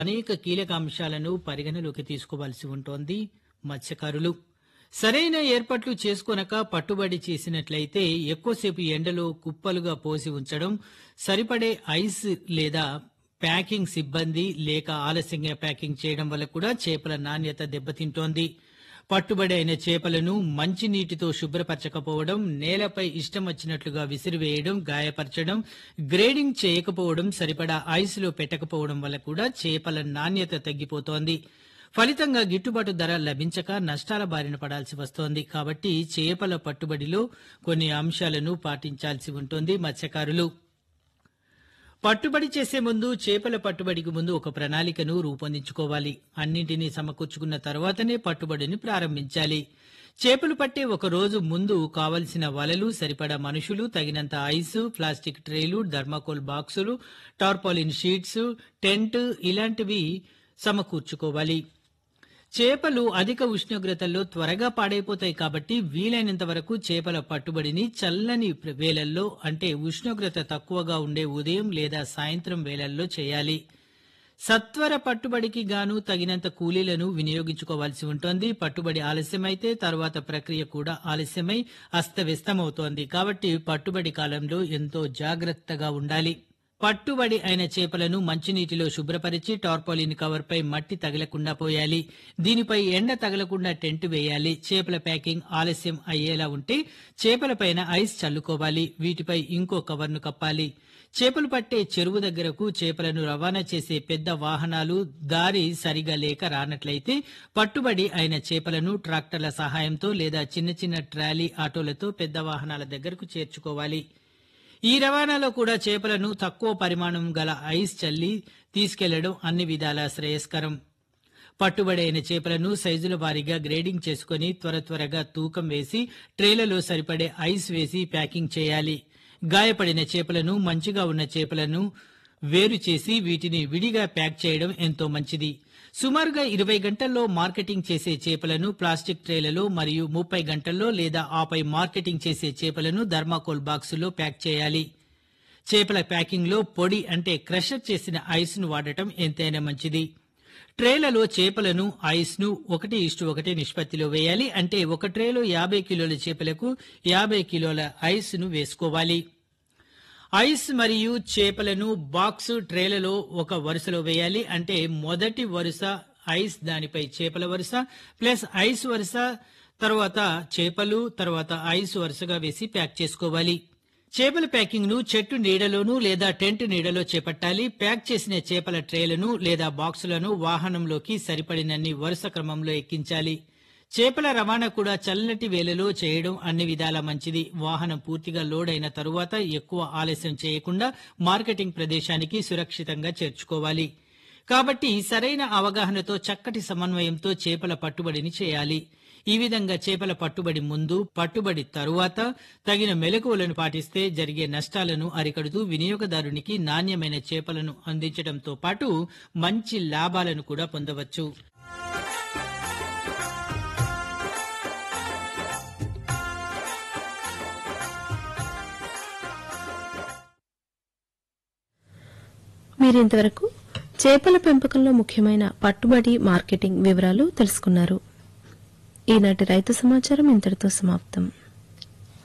అనేక కీలక అంశాలను పరిగణలోకి తీసుకోవాల్సి ఉంటోంది మత్స్యకారులు సరైన ఏర్పాట్లు చేసుకొనక పట్టుబడి చేసినట్లయితే ఎక్కువసేపు ఎండలో కుప్పలుగా పోసి ఉంచడం సరిపడే ఐస్ లేదా ప్యాకింగ్ సిబ్బంది లేక ఆలస్యంగా ప్యాకింగ్ చేయడం వల్ల కూడా చేపల నాణ్యత దెబ్బతింటోంది పట్టుబడి అయిన చేపలను మంచినీటితో శుభ్రపరచకపోవడం నేలపై ఇష్టం వచ్చినట్లుగా విసిరివేయడం గాయపరచడం గ్రేడింగ్ చేయకపోవడం సరిపడా ఐస్లో పెట్టకపోవడం వల్ల కూడా చేపల నాణ్యత తగ్గిపోతోంది ఫలితంగా గిట్టుబాటు ధర లభించక నష్టాల బారిన పడాల్సి వస్తోంది కాబట్టి చేపల పట్టుబడిలో కొన్ని అంశాలను పాటించాల్సి ఉంటుంది మత్స్యకారులు పట్టుబడి చేసే ముందు చేపల పట్టుబడికి ముందు ఒక ప్రణాళికను రూపొందించుకోవాలి అన్నింటినీ సమకూర్చుకున్న తర్వాతనే పట్టుబడిని ప్రారంభించాలి చేపలు పట్టే ఒక రోజు ముందు కావలసిన వలలు సరిపడా మనుషులు తగినంత ఐస్ ప్లాస్టిక్ ట్రేలు థర్మాకోల్ బాక్సులు టార్పాలిన్ షీట్స్ టెంట్ ఇలాంటివి సమకూర్చుకోవాలి చేపలు అధిక ఉష్ణోగ్రతల్లో త్వరగా పాడైపోతాయి కాబట్టి వీలైనంత వరకు చేపల పట్టుబడిని చల్లని ప్ర- వేళల్లో అంటే ఉష్ణోగ్రత తక్కువగా ఉండే ఉదయం లేదా సాయంత్రం వేళల్లో చేయాలి సత్వర పట్టుబడికి గాను తగినంత కూలీలను వినియోగించుకోవాల్సి ఉంటుంది పట్టుబడి ఆలస్యమైతే తర్వాత ప్రక్రియ కూడా ఆలస్యమై అస్తవ్యస్తమవుతోంది కాబట్టి పట్టుబడి కాలంలో ఎంతో జాగ్రత్తగా ఉండాలి పట్టుబడి అయిన చేపలను మంచినీటిలో శుభ్రపరిచి టార్పాలిన్ కవర్ పై మట్టి తగలకుండా పోయాలి దీనిపై ఎండ తగలకుండా టెంట్ వేయాలి చేపల ప్యాకింగ్ ఆలస్యం అయ్యేలా ఉంటే చేపలపైన ఐస్ చల్లుకోవాలి వీటిపై ఇంకో కవర్ను కప్పాలి చేపలు పట్టే చెరువు దగ్గరకు చేపలను రవాణా చేసే పెద్ద వాహనాలు దారి సరిగా లేక రానట్లయితే పట్టుబడి అయిన చేపలను ట్రాక్టర్ల సహాయంతో లేదా చిన్న చిన్న ట్రాలీ ఆటోలతో పెద్ద వాహనాల దగ్గరకు చేర్చుకోవాలి ఈ రవాణాలో కూడా చేపలను తక్కువ పరిమాణం గల ఐస్ చల్లి తీసుకెళ్లడం అన్ని విధాలా శ్రేయస్కరం పట్టుబడి అయిన చేపలను సైజుల వారీగా గ్రేడింగ్ చేసుకుని త్వర త్వరగా తూకం వేసి ట్రేలలో సరిపడే ఐస్ వేసి ప్యాకింగ్ చేయాలి గాయపడిన చేపలను మంచిగా ఉన్న చేపలను వేరు చేసి వీటిని విడిగా ప్యాక్ చేయడం ఎంతో మంచిది సుమారుగా ఇరవై గంటల్లో మార్కెటింగ్ చేసే చేపలను ప్లాస్టిక్ ట్రేలలో మరియు ముప్పై గంటల్లో లేదా ఆపై మార్కెటింగ్ చేసే చేపలను థర్మాకోల్ బాక్సులో ప్యాక్ చేయాలి చేపల ప్యాకింగ్ లో పొడి అంటే క్రషర్ చేసిన ఐస్ ను వాడటం ఎంతైనా మంచిది ట్రేలలో చేపలను ఐస్ ను ఒకటి ఇష్టు ఒకటి నిష్పత్తిలో వేయాలి అంటే ఒక ట్రేలో యాభై కిలోల చేపలకు యాభై కిలోల ఐస్ ను వేసుకోవాలి ఐస్ మరియు చేపలను బాక్స్ ట్రేలలో ఒక వరుసలో వేయాలి అంటే మొదటి వరుస ఐస్ దానిపై చేపల వరుస ప్లస్ ఐస్ వరుస తర్వాత చేపలు తర్వాత ఐస్ వరుసగా వేసి ప్యాక్ చేసుకోవాలి చేపల ప్యాకింగ్ ను చెట్టు నీడలోను లేదా టెంట్ నీడలో చేపట్టాలి ప్యాక్ చేసిన చేపల ట్రేలను లేదా బాక్సులను వాహనంలోకి సరిపడినన్ని వరుస క్రమంలో ఎక్కించాలి చేపల రవాణా కూడా చల్లటి వేళలో చేయడం అన్ని విధాల మంచిది వాహనం పూర్తిగా లోడ్ అయిన తరువాత ఎక్కువ ఆలస్యం చేయకుండా మార్కెటింగ్ ప్రదేశానికి సురక్షితంగా చేర్చుకోవాలి కాబట్టి సరైన అవగాహనతో చక్కటి సమన్వయంతో చేపల పట్టుబడిని చేయాలి ఈ విధంగా చేపల పట్టుబడి ముందు పట్టుబడి తరువాత తగిన మెలకువలను పాటిస్తే జరిగే నష్టాలను అరికడుతూ వినియోగదారునికి నాణ్యమైన చేపలను అందించడంతో పాటు మంచి లాభాలను కూడా పొందవచ్చు మీరింతవరకు చేపల పెంపకంలో ముఖ్యమైన పట్టుబడి మార్కెటింగ్ వివరాలు తెలుసుకున్నారు ఈనాటి రైతు సమాచారం ఇంతటితో సమాప్తం